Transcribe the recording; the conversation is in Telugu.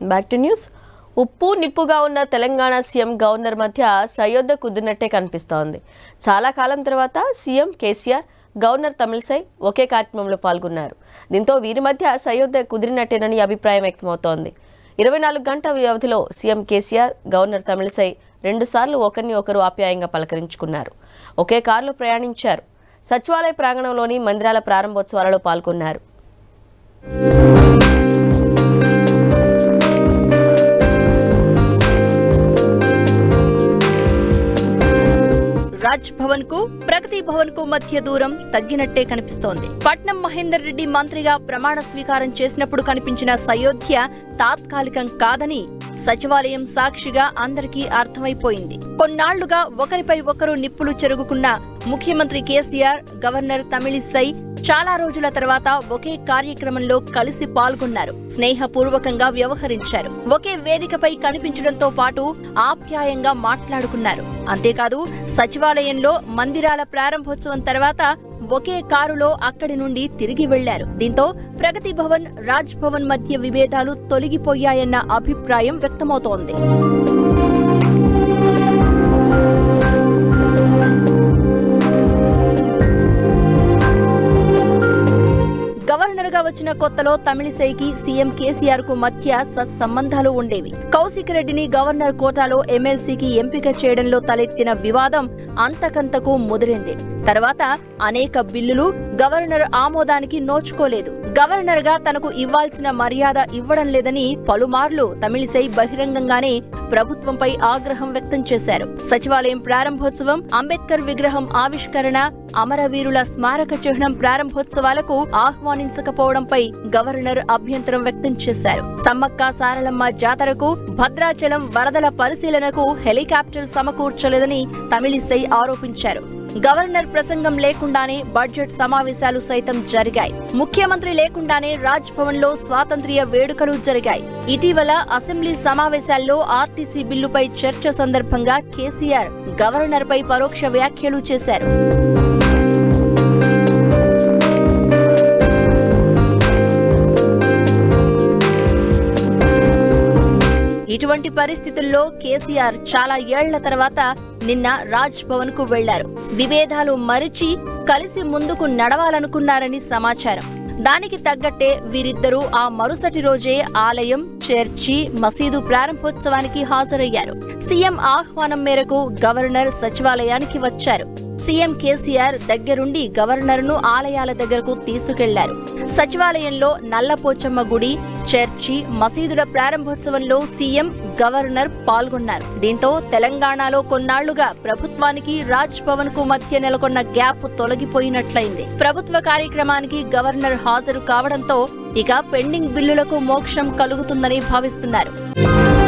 బ్యాక్ టు న్యూస్ ఉప్పు నిప్పుగా ఉన్న తెలంగాణ సీఎం గవర్నర్ మధ్య సయోధ్య కుదిరినట్టే కనిపిస్తోంది చాలా కాలం తర్వాత సీఎం కేసీఆర్ గవర్నర్ తమిళసై ఒకే కార్యక్రమంలో పాల్గొన్నారు దీంతో వీరి మధ్య సయోధ్య కుదిరినట్టేనని అభిప్రాయం వ్యక్తమవుతోంది ఇరవై నాలుగు గంటల వ్యవధిలో సీఎం కేసీఆర్ గవర్నర్ తమిళసై రెండుసార్లు ఒకరిని ఒకరు ఆప్యాయంగా పలకరించుకున్నారు ఒకే కారులో ప్రయాణించారు సచివాలయ ప్రాంగణంలోని మందిరాల ప్రారంభోత్సవాలలో పాల్గొన్నారు రాజ్ భవన్ కు ప్రగతి భవన్ కు మధ్య దూరం తగ్గినట్టే కనిపిస్తోంది పట్నం మహేందర్ రెడ్డి మంత్రిగా ప్రమాణ స్వీకారం చేసినప్పుడు కనిపించిన సయోధ్య తాత్కాలికం కాదని సచివాలయం సాక్షిగా అందరికీ అర్థమైపోయింది కొన్నాళ్లుగా ఒకరిపై ఒకరు నిప్పులు చెరుగుకున్న ముఖ్యమంత్రి కేసీఆర్ గవర్నర్ తమిళిసై చాలా రోజుల తర్వాత ఒకే కార్యక్రమంలో కలిసి పాల్గొన్నారు స్నేహపూర్వకంగా వ్యవహరించారు ఒకే వేదికపై కనిపించడంతో పాటు ఆప్యాయంగా మాట్లాడుకున్నారు అంతేకాదు సచివాలయంలో మందిరాల ప్రారంభోత్సవం తర్వాత ఒకే కారులో అక్కడి నుండి తిరిగి వెళ్లారు దీంతో ప్రగతి భవన్ రాజ్ భవన్ మధ్య విభేదాలు తొలగిపోయాయన్న అభిప్రాయం వ్యక్తమవుతోంది గవర్నర్ గా వచ్చిన కొత్తలో తమిళిసైకి సీఎం కేసీఆర్ కు మధ్య సత్సంబంధాలు ఉండేవి కౌశిక్ రెడ్డిని గవర్నర్ కోటాలో ఎమ్మెల్సీకి ఎంపిక చేయడంలో తలెత్తిన వివాదం అంతకంతకు ముదిరింది తర్వాత అనేక బిల్లులు గవర్నర్ ఆమోదానికి నోచుకోలేదు గవర్నర్ గా తనకు ఇవ్వాల్సిన మర్యాద ఇవ్వడం లేదని పలుమార్లు తమిళిసై బహిరంగంగానే ప్రభుత్వంపై ఆగ్రహం వ్యక్తం చేశారు సచివాలయం ప్రారంభోత్సవం అంబేద్కర్ విగ్రహం ఆవిష్కరణ అమరవీరుల స్మారక చిహ్నం ప్రారంభోత్సవాలకు ఆహ్వానించకపోవడంపై గవర్నర్ అభ్యంతరం వ్యక్తం చేశారు సమ్మక్క సారలమ్మ జాతరకు భద్రాచలం వరదల పరిశీలనకు హెలికాప్టర్ సమకూర్చలేదని తమిళిసై ఆరోపించారు గవర్నర్ ప్రసంగం లేకుండానే బడ్జెట్ సమావేశాలు సైతం జరిగాయి ముఖ్యమంత్రి లేకుండానే రాజ్ భవన్ లో స్వాతంత్ర్య వేడుకలు జరిగాయి ఇటీవల అసెంబ్లీ సమావేశాల్లో ఆర్టీసీ బిల్లుపై చర్చ సందర్భంగా కేసీఆర్ గవర్నర్ పై పరోక్ష వ్యాఖ్యలు చేశారు ఇటువంటి పరిస్థితుల్లో కేసీఆర్ చాలా ఏళ్ల తర్వాత నిన్న రాజ్ భవన్ కు వెళ్లారు విభేదాలు మరిచి కలిసి ముందుకు నడవాలనుకున్నారని సమాచారం దానికి తగ్గట్టే వీరిద్దరూ ఆ మరుసటి రోజే ఆలయం చర్చి మసీదు ప్రారంభోత్సవానికి హాజరయ్యారు సీఎం ఆహ్వానం మేరకు గవర్నర్ సచివాలయానికి వచ్చారు సీఎం కేసీఆర్ దగ్గరుండి గవర్నర్ను ఆలయాల దగ్గరకు తీసుకెళ్లారు సచివాలయంలో నల్లపోచమ్మ గుడి చర్చి మసీదుల ప్రారంభోత్సవంలో సీఎం గవర్నర్ పాల్గొన్నారు దీంతో తెలంగాణలో కొన్నాళ్లుగా ప్రభుత్వానికి రాజ్ భవన్ కు మధ్య నెలకొన్న గ్యాప్ తొలగిపోయినట్లయింది ప్రభుత్వ కార్యక్రమానికి గవర్నర్ హాజరు కావడంతో ఇక పెండింగ్ బిల్లులకు మోక్షం కలుగుతుందని భావిస్తున్నారు